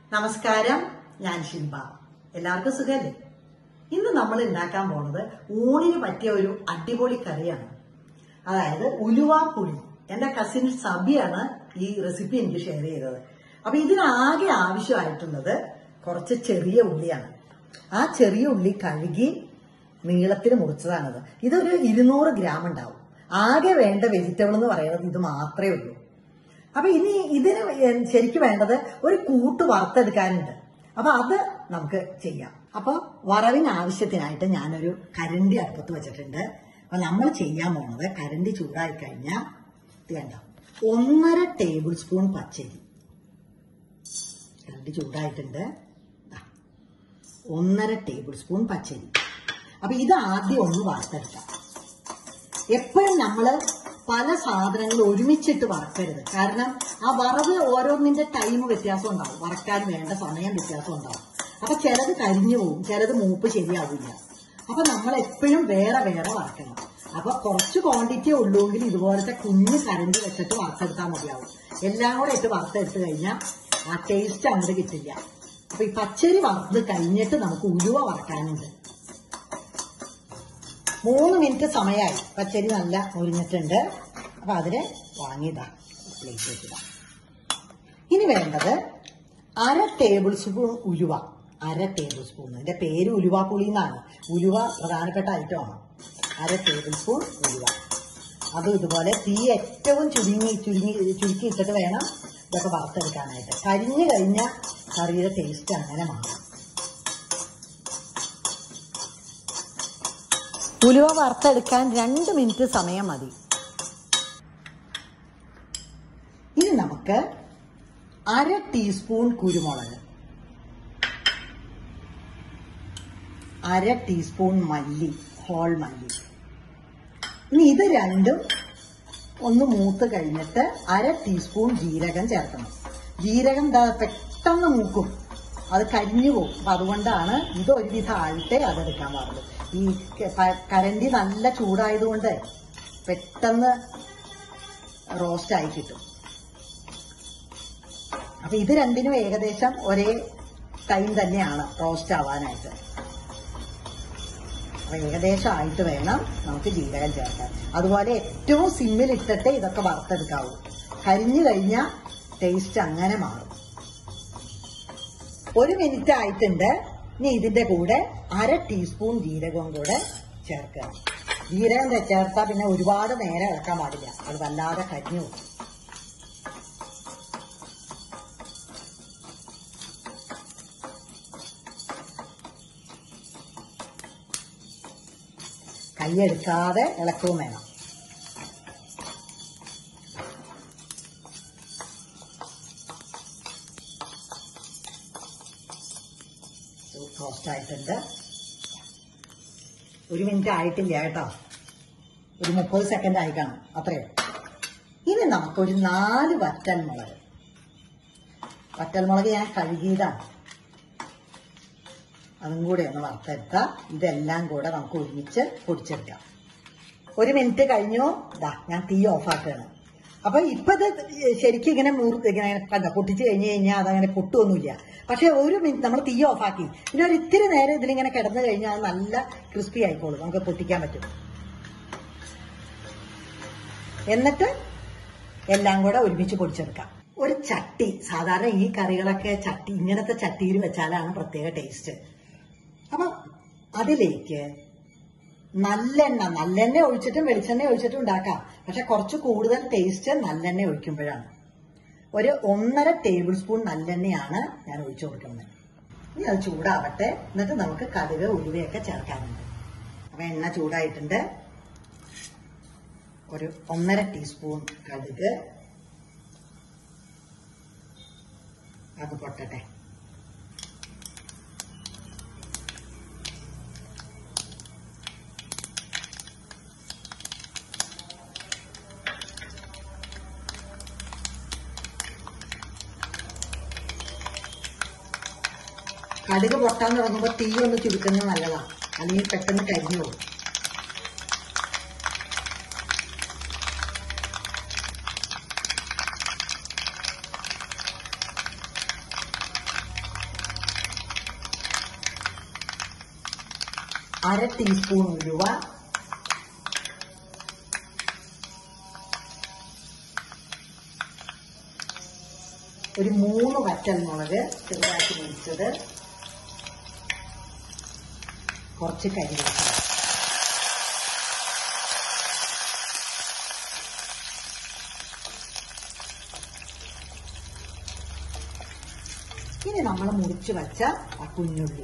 നമസ്കാരം ഞാൻ ശില്പ എല്ലാവർക്കും സുഖല്ലേ ഇന്ന് നമ്മൾ ഉണ്ടാക്കാൻ പോണത് ഊണിന് പറ്റിയ ഒരു അടിപൊളി കറിയാണ് അതായത് ഉലുവാപ്പുളി എന്റെ കസിൻ സബിയാണ് ഈ റെസിപ്പി എനിക്ക് ഷെയർ ചെയ്തത് അപ്പൊ ഇതിനാകെ ആവശ്യമായിട്ടുള്ളത് കുറച്ച് ചെറിയ ഉള്ളിയാണ് ആ ചെറിയ ഉള്ളി കഴുകി നീളത്തിൽ മുറിച്ചതാണത് ഇതൊരു ഇരുന്നൂറ് ഗ്രാം ഉണ്ടാവും ആകെ വേണ്ട വെജിറ്റബിൾ എന്ന് പറയുന്നത് ഇത് മാത്രമേ ഉള്ളൂ അപ്പൊ ഇനി ഇതിന് എ- ശരിക്കും വേണ്ടത് ഒരു കൂട്ട് വറുത്തെടുക്കാനുണ്ട് അപ്പൊ അത് നമുക്ക് ചെയ്യാം അപ്പൊ വറവിന് ആവശ്യത്തിനായിട്ട് ഞാനൊരു കരണ്ടി അടുപ്പത്ത് വെച്ചിട്ടുണ്ട് അപ്പൊ നമ്മൾ ചെയ്യാൻ പോണത് കരണ്ടി ചൂടായി കഴിഞ്ഞാൽ ഇത് വേണ്ട ഒന്നര ടേബിൾ സ്പൂൺ പച്ചരി കരണ്ടി ചൂടായിട്ടുണ്ട് ദാ, ഒന്നര ടേബിൾ സ്പൂൺ പച്ചരി അപ്പൊ ഇത് ആദ്യം ഒന്ന് വറുത്തെടുക്കാം എപ്പോഴും നമ്മൾ പല സാധനങ്ങൾ ഒരുമിച്ചിട്ട് വറക്കരുത് കാരണം ആ വറവ് ഓരോന്നിന്റെ ടൈം വ്യത്യാസം ഉണ്ടാവും വറക്കാൻ വേണ്ട സമയം വ്യത്യാസം ഉണ്ടാവും അപ്പൊ ചിലത് കരിഞ്ഞു പോകും ചിലത് മൂപ്പ് ശരിയാവില്ല അപ്പൊ നമ്മൾ എപ്പോഴും വേറെ വേറെ വറക്കണം അപ്പൊ കുറച്ച് ക്വാണ്ടിറ്റി ഉള്ളുവെങ്കിൽ ഇതുപോലത്തെ കുഞ്ഞ് കരണ്ട് വെച്ചിട്ട് വറുത്തെടുത്താൽ മതിയാവും എല്ലാം കൂടെ ഇട്ട് വറുത്തെടുത്ത് കഴിഞ്ഞാൽ ആ ടേസ്റ്റ് അങ്ങോട്ട് കിട്ടില്ല അപ്പൊ ഈ പച്ചരി വറുത്ത് കഴിഞ്ഞിട്ട് നമുക്ക് ഉലുവ വറക്കാനുണ്ട് മൂന്ന് മിനിറ്റ് സമയമായി പച്ചരി നല്ല മുരിഞ്ഞിട്ടുണ്ട് അപ്പൊ അതിന് വാങ്ങിയതാ പ്ലേറ്റ് വെച്ചതാ ഇനി വേണ്ടത് അര ടേബിൾ സ്പൂൺ ഉലുവ അര ടേബിൾ സ്പൂൺ ഇതിന്റെ പേര് ഉലുവ പുളി എന്നാണ് ഉലുവ പ്രധാനപ്പെട്ട ഐറ്റമാണ് അര ടേബിൾ സ്പൂൺ ഉലുവ അതും ഇതുപോലെ തീ ഏറ്റവും ചുരുങ്ങി ചുരുങ്ങി ചുരുക്കി ഇട്ടിട്ട് വേണം ഇതൊക്കെ വറുത്തെടുക്കാനായിട്ട് കരിഞ്ഞു കഴിഞ്ഞാൽ കറിയുടെ ടേസ്റ്റ് അങ്ങനെ മാറും ഉലുവ വറുത്തെടുക്കാൻ രണ്ട് മിനിറ്റ് സമയം മതി ഇനി നമുക്ക് അര ടീസ്പൂൺ കുരുമുളക് അര ടീസ്പൂൺ മല്ലി ഹോൾ മല്ലി ഇനി ഇത് രണ്ടും ഒന്ന് മൂത്ത് കഴിഞ്ഞിട്ട് അര ടീസ്പൂൺ ജീരകം ചേർക്കണം ജീരകം എന്താ പെട്ടെന്ന് മൂക്കും അത് കരിഞ്ഞു പോകും അപ്പൊ അതുകൊണ്ടാണ് ഇത് ഒരുവിധം ആയിട്ടേ അതെടുക്കാൻ പാടുള്ളൂ ഈ ക- പ- കരണ്ടി നല്ല ചൂടായതുകൊണ്ട് പെട്ടെന്ന് റോസ്റ്റ് ആയി കിട്ടും അപ്പൊ ഇത് രണ്ടിനും ഏകദേശം ഒരേ ടൈം തന്നെയാണ് റോസ്റ്റ് ആവാനായിട്ട് അപ്പൊ ഏകദേശം ആയിട്ട് വേണം നമുക്ക് ജീരകം ചേർക്കാൻ അതുപോലെ ഏറ്റവും സിമ്മിൽ ഇട്ടിട്ട് ഇതൊക്കെ വറുത്തെടുക്കാവൂ കരിഞ്ഞു കഴിഞ്ഞാൽ ടേസ്റ്റ് അങ്ങനെ മാറും ഒരു മിനിറ്റ് ആയിട്ടുണ്ട് ഇനി ഇതിന്റെ കൂടെ അര ടീസ്പൂൺ ജീരകവും കൂടെ ചേർക്കുക ജീരകം ചേർത്താൽ പിന്നെ ഒരുപാട് നേരം ഇളക്കാൻ പാടില്ല അത് വല്ലാതെ കരിഞ്ഞു പോകും കൈയെടുക്കാതെ ഇളക്കവും വേണം റോസ്റ്റ് ആയിട്ടുണ്ട് ഒരു മിനിറ്റ് ആയിട്ടില്ല കേട്ടോ ഒരു മുപ്പത് സെക്കൻഡ് ആയി കാണും അത്രയോ ഇനി നമുക്കൊരു നാല് വറ്റൽമുളക് വറ്റൽമുളക് ഞാൻ കഴുകിയതാണ് അതും കൂടെ ഒന്ന് വറുത്തെടുത്താൽ ഇതെല്ലാം കൂടെ നമുക്ക് ഒരുമിച്ച് പൊടിച്ചെടുക്കാം ഒരു മിനിറ്റ് കഴിഞ്ഞു ദാ ഞാൻ തീ ഓഫാക്കുകയാണ് അപ്പൊ ഇപ്പൊ ഇത് ശരിക്കും ഇങ്ങനെ മുറി ഇങ്ങനെ കണ്ട പൊട്ടിച്ച് കഴിഞ്ഞ് കഴിഞ്ഞാൽ അതങ്ങനെ പൊട്ടുമൊന്നുമില്ല പക്ഷെ ഒരു മിനിറ്റ് നമ്മൾ തീ ഓഫാക്കി പിന്നെ ഒരു ഇത്തിരി നേരം ഇതിലിങ്ങനെ കിടന്നു കഴിഞ്ഞാൽ അത് നല്ല ക്രിസ്പി ആയിക്കോളും നമുക്ക് പൊട്ടിക്കാൻ പറ്റും എന്നിട്ട് എല്ലാം കൂടെ ഒരുമിച്ച് പൊടിച്ചെടുക്കാം ഒരു ചട്ടി സാധാരണ ഈ കറികളൊക്കെ ചട്ടി ഇങ്ങനത്തെ ചട്ടിയിൽ വെച്ചാലാണ് പ്രത്യേക ടേസ്റ്റ് അപ്പൊ അതിലേക്ക് നല്ലെണ്ണ നല്ലെണ്ണ ഒഴിച്ചിട്ടും വെളിച്ചെണ്ണ ഒഴിച്ചിട്ടും ഉണ്ടാക്കാം പക്ഷെ കുറച്ച് കൂടുതൽ ടേസ്റ്റ് നല്ലെണ്ണ ഒഴിക്കുമ്പോഴാണ് ഒരു ഒന്നര ടേബിൾ സ്പൂൺ നല്ലെണ്ണയാണ് ഞാൻ ഒഴിച്ചു കൊടുക്കുന്നത് ഇനി അത് ചൂടാവട്ടെ എന്നിട്ട് നമുക്ക് കടുക് ഉലുവയൊക്കെ ചേർക്കാനുണ്ട് അപ്പൊ എണ്ണ ചൂടായിട്ടുണ്ട് ഒരു ഒന്നര ടീസ്പൂൺ കടുക് അത് പൊട്ടട്ടെ കടുക് പൊട്ടാൻ തുടങ്ങുമ്പോൾ തീ ഒന്ന് ചുരുക്കുന്നത് നല്ലതാണ് അല്ലെങ്കിൽ പെട്ടെന്ന് കരിഞ്ഞു പോകും അര ടീസ്പൂൺ ഉലുവ ഒരു മൂന്ന് വറ്റൽ മുളക് ചെറുതാക്കി മുറിച്ചത് കുറച്ച് കരിവേപ്പില ഇനി നമ്മൾ മുറിച്ച് വച്ച ആ കുഞ്ഞുള്ളി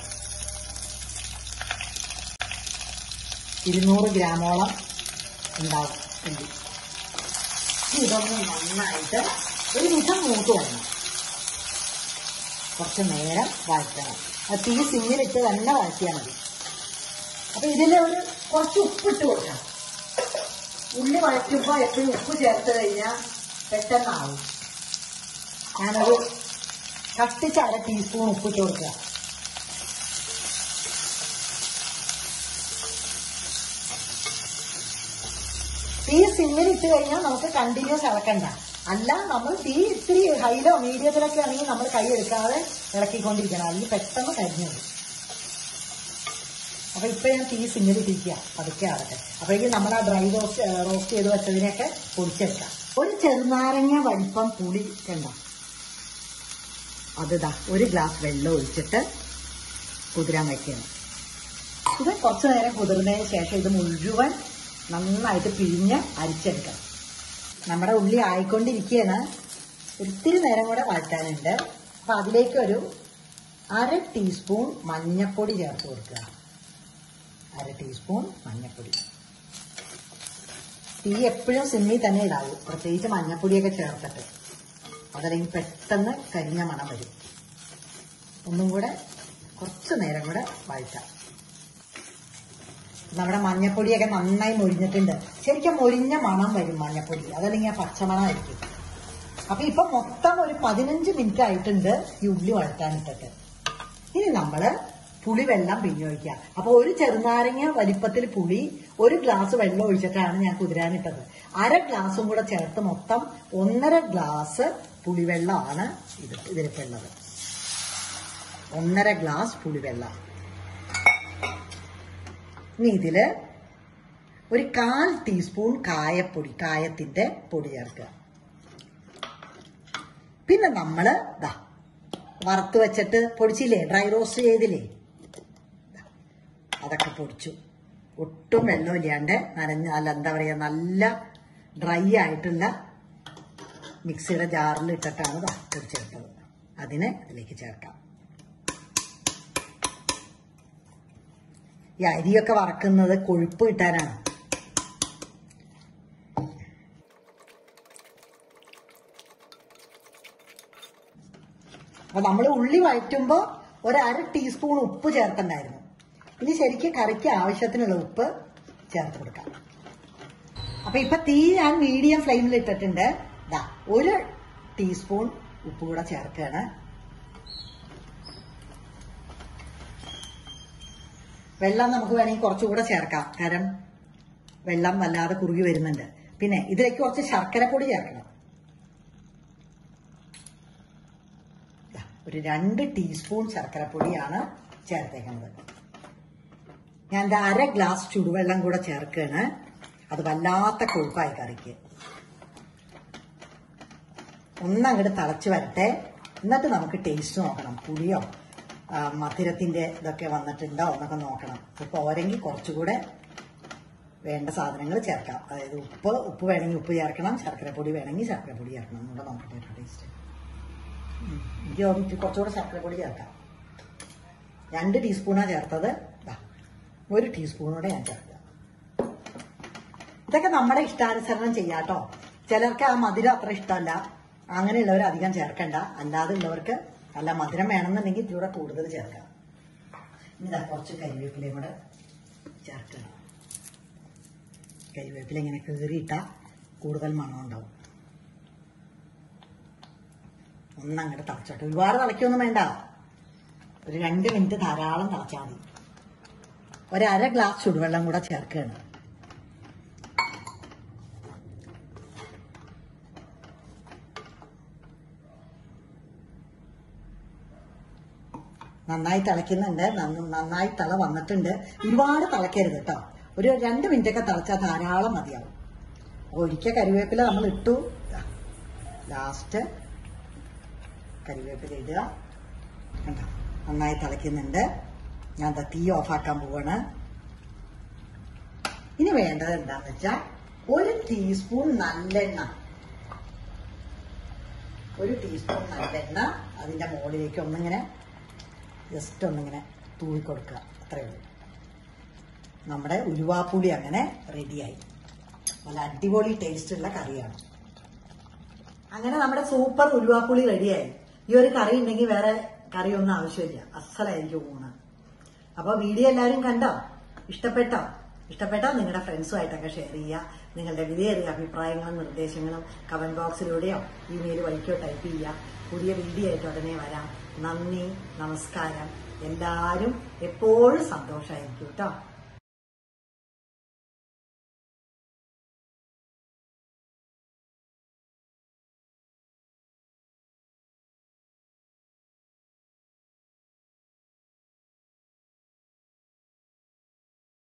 ഇരുന്നൂറ് ഗ്രാമോളം ഉണ്ടാവും ഉള്ളി ഇനി ഇതൊന്ന് നന്നായിട്ട് ഒരു വിധം മൂത്ത് വരണം കുറച്ച് നേരം വഴറ്റണം അത് തീ സിമ്മിലിട്ട് തന്നെ വഴറ്റിയാൽ മതി അപ്പൊ ഇതിൽ ഒരു കുറച്ച് ഉപ്പിട്ട് കൊടുക്കണം ഉള്ളി വഴറ്റുമ്പോൾ എപ്പോഴും ഉപ്പ് ചേർത്ത് കഴിഞ്ഞാൽ പെട്ടെന്നാവും ഞാനൊരു കത്തിച്ച് അര ടീസ്പൂൺ ഉപ്പിട്ട് കൊടുക്കുക തീ സിമ്മിലിട്ട് കഴിഞ്ഞാൽ നമുക്ക് കണ്ടിന്യൂസ് ഇളക്കണ്ട അല്ല നമ്മൾ തീ ഇത്തിരി ഹൈലോ മീഡിയത്തിലൊക്കെ ആണെങ്കിൽ നമ്മൾ കൈ എടുക്കാതെ ഇളക്കിക്കൊണ്ടിരിക്കണം അല്ലെങ്കിൽ പെട്ടെന്ന് കരിഞ്ഞു പോകും അപ്പൊ ഇപ്പൊ ഞാൻ തീ സിമ്മിലിട്ടിരിക്കുക പതുക്കെ ആവട്ടെ അപ്പോഴേക്കും നമ്മൾ ആ ഡ്രൈ റോസ്റ്റ് റോസ്റ്റ് ചെയ്ത് വെച്ചതിനെയൊക്കെ പൊടിച്ചെടുക്കാം ഒരു ചെറുനാരങ്ങ വലിപ്പം പുളി കണ്ട അത് ദാ ഒരു ഗ്ലാസ് വെള്ളം ഒഴിച്ചിട്ട് കുതിരാൻ വയ്ക്കണം ഇത് കുറച്ചു നേരം കുതിർന്നതിന് ശേഷം ഇത് മുഴുവൻ നന്നായിട്ട് പിഴിഞ്ഞ് അരിച്ചെടുക്കണം നമ്മുടെ ഉള്ളി ആയിക്കൊണ്ടിരിക്കുകയാണ് ഒരിത്തിരി നേരം കൂടെ വഴറ്റാനുണ്ട് അപ്പൊ അതിലേക്ക് ഒരു അര ടീസ്പൂൺ മഞ്ഞപ്പൊടി ചേർത്ത് കൊടുക്കുക അര ടീസ്പൂൺ മഞ്ഞപ്പൊടി തീ എപ്പോഴും സിമ്മിൽ തന്നെ ഇടാവൂ പ്രത്യേകിച്ച് മഞ്ഞപ്പൊടിയൊക്കെ ചേർത്തിട്ട് അതല്ലെങ്കിൽ പെട്ടെന്ന് കരിഞ്ഞ മണം വരും ഒന്നും കൂടെ കുറച്ച് നേരം കൂടെ വഴറ്റാം നമ്മുടെ മഞ്ഞപ്പൊടിയൊക്കെ നന്നായി മൊരിഞ്ഞിട്ടുണ്ട് ശരിക്കും മൊരിഞ്ഞ മണം വരും മഞ്ഞപ്പൊടി അതല്ലെങ്കിൽ ആ പച്ചമണമായിരിക്കും അപ്പൊ ഇപ്പൊ മൊത്തം ഒരു പതിനഞ്ച് മിനിറ്റ് ആയിട്ടുണ്ട് ഈ ഉള്ളി വഴറ്റാനിട്ടിട്ട് ഇനി നമ്മള് പുളി വെള്ളം പിഴിഞ്ഞൊഴിക്കുക അപ്പൊ ഒരു ചെറുനാരങ്ങ വലിപ്പത്തിൽ പുളി ഒരു ഗ്ലാസ് വെള്ളം ഒഴിച്ചിട്ടാണ് ഞാൻ കുതിരാനിട്ടത് അര ഗ്ലാസും കൂടെ ചേർത്ത് മൊത്തം ഒന്നര ഗ്ലാസ് പുളിവെള്ളമാണ് ഇത് ഇതിലിപ്പോ ഉള്ളത് ഒന്നര ഗ്ലാസ് പുളിവെള്ളം ഇനി ഇതില് ഒരു കാൽ ടീസ്പൂൺ കായപ്പൊടി കായത്തിന്റെ പൊടി ചേർക്കുക പിന്നെ നമ്മള് ദാ വറുത്ത് വെച്ചിട്ട് പൊടിച്ചില്ലേ ഡ്രൈ റോസ്റ്റ് ചെയ്തില്ലേ ദാ, അതൊക്കെ പൊടിച്ചു ഒട്ടും വെള്ളമില്ലാണ്ട് നനഞ്ഞ അല്ല എന്താ പറയാ നല്ല ഡ്രൈ ആയിട്ടുള്ള മിക്സിയുടെ ജാറിൽ ഇട്ടിട്ടാണ് ദാ പൊടിച്ചെടുത്തത് അതിനെ ഇതിലേക്ക് ചേർക്കാം ഈ അരിയൊക്കെ വറക്കുന്നത് കൊഴുപ്പ് കിട്ടാനാണ് അപ്പൊ നമ്മൾ ഉള്ളി വഴറ്റുമ്പോ ഒരു അര ടീസ്പൂൺ ഉപ്പ് ചേർക്കണ്ടായിരുന്നു ഇനി ശരിക്കും കറിക്ക് ആവശ്യത്തിനുള്ള ഉപ്പ് ചേർത്ത് കൊടുക്കാം അപ്പൊ ഇപ്പൊ തീ ഞാൻ മീഡിയം ഫ്ലെയിമിൽ ഇട്ടിട്ടുണ്ട് ദാ ഒരു ടീസ്പൂൺ ഉപ്പ് കൂടെ ചേർക്കുകയാണ് വെള്ളം നമുക്ക് വേണമെങ്കിൽ കുറച്ചുകൂടെ ചേർക്കാം കാരണം വെള്ളം വല്ലാതെ കുറുകി വരുന്നുണ്ട് പിന്നെ ഇതിലേക്ക് കുറച്ച് ശർക്കരപ്പൊടി ചേർക്കണം ദാ, ഒരു രണ്ട് ടീസ്പൂൺ ശർക്കരപ്പൊടിയാണ് ചേർത്തേക്കുന്നത് ഞാൻ ദാ അര ഗ്ലാസ് ചുടുവെള്ളം കൂടെ ചേർക്കുകയാണ് അത് വല്ലാത്ത കൊഴുപ്പായി കറിക്ക് ഒന്നങ്ങോട്ട് തിളച്ച് വരട്ടെ എന്നിട്ട് നമുക്ക് ടേസ്റ്റ് നോക്കണം പുളിയോ ആ, മധുരത്തിന്റെ ഇതൊക്കെ വന്നിട്ടുണ്ടോ എന്നൊക്കെ നോക്കണം ഇപ്പൊ പോരെങ്കിൽ കുറച്ചുകൂടെ വേണ്ട സാധനങ്ങൾ ചേർക്കാം അതായത് ഉപ്പ് ഉപ്പ് വേണമെങ്കിൽ ഉപ്പ് ചേർക്കണം ശർക്കരപ്പൊടി വേണമെങ്കിൽ ശർക്കരപ്പൊടി ചേർക്കണം എന്നൂടെ നോക്കട്ടെ ഒരു ടേസ്റ്റ് ഉം. എനിക്ക് തോന്നി കുറച്ചുകൂടെ ശർക്കരപ്പൊടി ചേർക്കാം രണ്ട് ടീസ്പൂണാണ് ചേർത്തത് ദാ, ഒരു ടീസ്പൂണോടെ ഞാൻ ചേർക്കുക ഇതൊക്കെ നമ്മുടെ ഇഷ്ടാനുസരണം ചെയ്യാട്ടോ ചിലർക്ക് ആ മധുരം അത്ര ഇഷ്ടമല്ല അങ്ങനെയുള്ളവർ അധികം ചേർക്കണ്ട അല്ലാതെ ഉള്ളവർക്ക് നല്ല മധുരം വേണമെന്നുണ്ടെങ്കിൽ ഇതിലൂടെ കൂടുതൽ ചേർക്കാം ഇനി ഇതാ കുറച്ച് കരിവേപ്പിലയും കൂടെ ചേർക്കണം കരിവേപ്പില ഇങ്ങനെ കീറിയിട്ടാൽ കൂടുതൽ മണം ഉണ്ടാവും ഒന്നങ്ങോട്ട് തിളച്ചോട്ടെ ഒരുപാട് തിളയ്ക്കൊന്നും വേണ്ട ഒരു രണ്ട് മിനിറ്റ് ധാരാളം തിളച്ചാൽ മതി ഒരു അര ഗ്ലാസ് ചുടുവെള്ളം കൂടെ ചേർക്കുകയാണ് നന്നായി തിളയ്ക്കുന്നുണ്ട് നന്ന- നന്നായി തിള വന്നിട്ടുണ്ട് ഒരുപാട് തിളയ്ക്കരുത് കേട്ടോ ഒരു രണ്ട് മിനിറ്റ് ഒക്കെ തിളച്ചാൽ ധാരാളം മതിയാവും അപ്പോൾ ഒരിക്കൽ കരിവേപ്പില നമ്മൾ ഇട്ടു ലാസ്റ്റ് കരിവേപ്പില ഇടുക കണ്ടോ നന്നായി തിളയ്ക്കുന്നുണ്ട് ഞാൻ ദാ തീ ഓഫാക്കാൻ പോവാണ് ഇനി വേണ്ടത് എന്താന്ന് വെച്ചാൽ ഒരു ടീസ്പൂൺ നല്ലെണ്ണ ഒരു ടീസ്പൂൺ നല്ലെണ്ണ അതിന്റെ മുകളിലേക്ക് ഒന്നിങ്ങനെ ജസ്റ്റ് ഒന്നിങ്ങനെ തൂവി കൊടുക്കുക അത്രയേ ഉള്ളൂ നമ്മുടെ ഉലുവാപ്പുളി അങ്ങനെ റെഡിയായി നല്ല അടിപൊളി ടേസ്റ്റ് ഉള്ള കറിയാണ് അങ്ങനെ നമ്മുടെ സൂപ്പർ ഉലുവാപ്പുളി റെഡിയായി ഈ ഒരു കറി ഉണ്ടെങ്കിൽ വേറെ കറിയൊന്നും ആവശ്യമില്ല അസലായിരിക്കും ഊണ് അപ്പോൾ വീഡിയോ എല്ലാവരും കണ്ടോ ഇഷ്ടപ്പെട്ടോ ഇഷ്ടപ്പെട്ടാൽ നിങ്ങളുടെ ഫ്രണ്ട്സുമായിട്ടൊക്കെ ഷെയർ ചെയ്യുക നിങ്ങളുടെ വിലയേറിയ അഭിപ്രായങ്ങളും നിർദ്ദേശങ്ങളും കമന്റ് ബോക്സിലൂടെയോ ഇമെയിൽ വഴിക്കോ ടൈപ്പ് ചെയ്യുക പുതിയ വീഡിയോ ആയിട്ട് ഉടനെ വരാം നന്ദി നമസ്കാരം എല്ലാവരും എപ്പോഴും സന്തോഷമായിരിക്കും കേട്ടോ